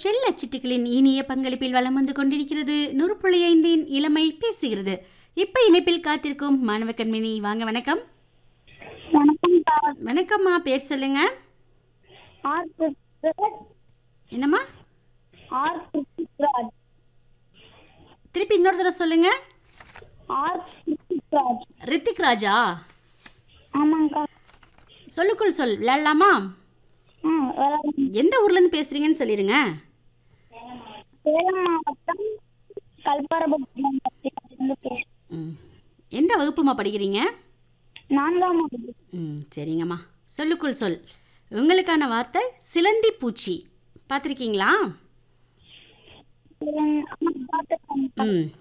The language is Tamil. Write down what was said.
செல்ல சிட்டுக்களின் இனிய பங்களிப்பில் வலம் வந்து கொண்டிருக்கிறது நூறு புள்ளி ஐந்தின் இளமை பேசுகிறது இப்ப இணைப்பில் காத்திருக்கும் மாணவ கண்மணி வாங்க வணக்கம் வணக்கம் சார் வணக்கம்மா பேர் சொல்லுங்க ஆர் பிருத்விராஜ் என்னம்மா ஆர் பிருத்விராஜ் திருப்பி இன்னொரு தடவை சொல்லுங்க ஆர் பிருத்விராஜ் ரித்திக் ராஜா ஆமாங்கக்கா சொல்லுக்குள் சொல் விளையாடலாமா ஆ விளாடுங்க எந்த ஊர்ல இருந்து பேசுறீங்கன்னு சொல்லிருங்க சேலம் மாவட்டம் கல்பாரபுரம் பத்தியிலிருந்து பேசுகிறேன் ம். எந்த வகுப்புமா படிக்கிறீங்க நான்காம் வகுப்பு ம் சரிங்கம்மா சொல்லுக்குள் சொல் உங்களுக்கான வார்த்தை சிலந்தி பூச்சி பார்த்துருக்கீங்களா ஆமா, பார்த்துருக்கேன். ம்